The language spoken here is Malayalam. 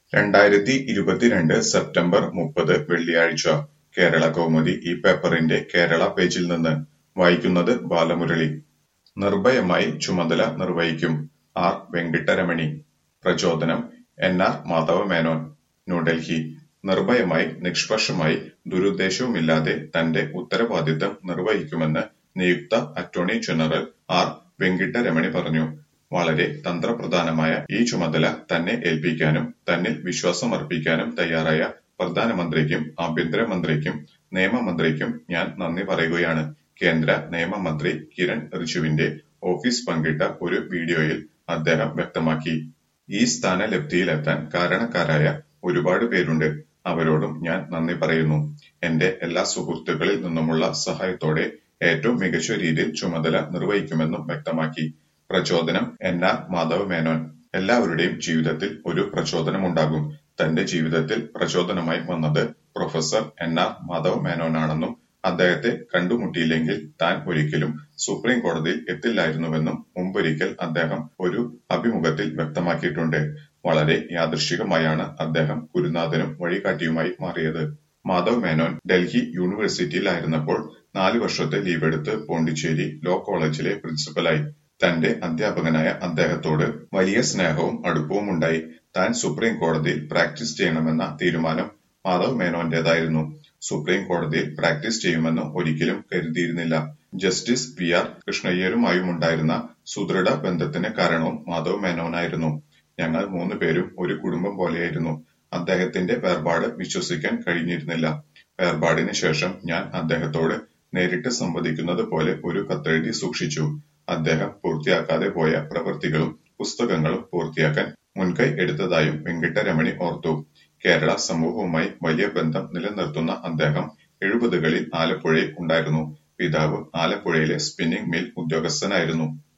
രണ്ടായിരത്തി ഇരുപത്തിരണ്ട് സെപ്റ്റംബർ മുപ്പത് വെള്ളിയാഴ്ച കേരള കൗമുദി ഈ പേപ്പറിന്റെ കേരള പേജിൽ നിന്ന് വായിക്കുന്നത് ബാലമുരളി നിർഭയമായി ചുമതല നിർവഹിക്കും ആർ വെങ്കിട്ടരമണി പ്രചോദനം എൻ ആർ മാധവ മേനോൻ ന്യൂഡൽഹി നിർഭയമായി നിഷ്പക്ഷമായി ദുരുദ്ദേശവുമില്ലാതെ തന്റെ ഉത്തരവാദിത്തം നിർവഹിക്കുമെന്ന് നിയുക്ത അറ്റോർണി ജനറൽ ആർ വെങ്കിട്ടരമണി പറഞ്ഞു വളരെ തന്ത്രപ്രധാനമായ ഈ ചുമതല തന്നെ ഏൽപ്പിക്കാനും തന്നിൽ വിശ്വാസമർപ്പിക്കാനും തയ്യാറായ പ്രധാനമന്ത്രിക്കും ആഭ്യന്തരമന്ത്രിക്കും നിയമമന്ത്രിക്കും ഞാൻ നന്ദി പറയുകയാണ് കേന്ദ്ര നിയമമന്ത്രി കിരൺ റിജുവിന്റെ ഓഫീസ് പങ്കിട്ട ഒരു വീഡിയോയിൽ അദ്ദേഹം വ്യക്തമാക്കി ഈ സ്ഥാനലബ്ധിയിലെത്താൻ കാരണക്കാരായ ഒരുപാട് പേരുണ്ട് അവരോടും ഞാൻ നന്ദി പറയുന്നു എന്റെ എല്ലാ സുഹൃത്തുക്കളിൽ നിന്നുമുള്ള സഹായത്തോടെ ഏറ്റവും മികച്ച രീതിയിൽ ചുമതല നിർവഹിക്കുമെന്നും വ്യക്തമാക്കി പ്രചോദനം എൻ ആർ മാധവ മേനോൻ എല്ലാവരുടെയും ജീവിതത്തിൽ ഒരു പ്രചോദനമുണ്ടാകും തന്റെ ജീവിതത്തിൽ പ്രചോദനമായി വന്നത് പ്രൊഫസർ എൻ ആർ മാധവ മേനോനാണെന്നും അദ്ദേഹത്തെ കണ്ടുമുട്ടിയില്ലെങ്കിൽ താൻ ഒരിക്കലും സുപ്രീം കോടതിയിൽ എത്തില്ലായിരുന്നുവെന്നും മുമ്പൊരിക്കൽ അദ്ദേഹം ഒരു അഭിമുഖത്തിൽ വ്യക്തമാക്കിയിട്ടുണ്ട് വളരെ യാദൃശ്ചികമായാണ് അദ്ദേഹം ഗുരുനാഥനും വഴികാട്ടിയുമായി മാറിയത് മാധവ് മേനോൻ ഡൽഹി യൂണിവേഴ്സിറ്റിയിലായിരുന്നപ്പോൾ നാല് വർഷത്തെ ലീവെടുത്ത് പോണ്ടിച്ചേരി ലോ കോളേജിലെ പ്രിൻസിപ്പലായി തന്റെ അധ്യാപകനായ അദ്ദേഹത്തോട് വലിയ സ്നേഹവും അടുപ്പവും ഉണ്ടായി താൻ സുപ്രീം കോടതിയിൽ പ്രാക്ടീസ് ചെയ്യണമെന്ന തീരുമാനം മാധവ് മേനോന്റേതായിരുന്നു സുപ്രീം കോടതിയിൽ പ്രാക്ടീസ് ചെയ്യുമെന്ന് ഒരിക്കലും കരുതിയിരുന്നില്ല ജസ്റ്റിസ് പി ആർ കൃഷ്ണയ്യരുമായുമുണ്ടായിരുന്ന സുദൃഢ ബന്ധത്തിന് കാരണവും മാധവ് മേനോനായിരുന്നു ഞങ്ങൾ മൂന്ന് പേരും ഒരു കുടുംബം പോലെയായിരുന്നു അദ്ദേഹത്തിന്റെ വേർപാട് വിശ്വസിക്കാൻ കഴിഞ്ഞിരുന്നില്ല വേർപാടിന് ശേഷം ഞാൻ അദ്ദേഹത്തോട് നേരിട്ട് സംവദിക്കുന്നത് പോലെ ഒരു കത്തെഴുതി സൂക്ഷിച്ചു അദ്ദേഹം പൂർത്തിയാക്കാതെ പോയ പ്രവൃത്തികളും പുസ്തകങ്ങളും പൂർത്തിയാക്കാൻ മുൻകൈ എടുത്തതായും വെങ്കിട്ടരമണി ഓർത്തു കേരള സമൂഹവുമായി വലിയ ബന്ധം നിലനിർത്തുന്ന അദ്ദേഹം എഴുപതുകളിൽ ആലപ്പുഴയിൽ ഉണ്ടായിരുന്നു പിതാവ് ആലപ്പുഴയിലെ സ്പിന്നിംഗ് മിൽ ഉദ്യോഗസ്ഥനായിരുന്നു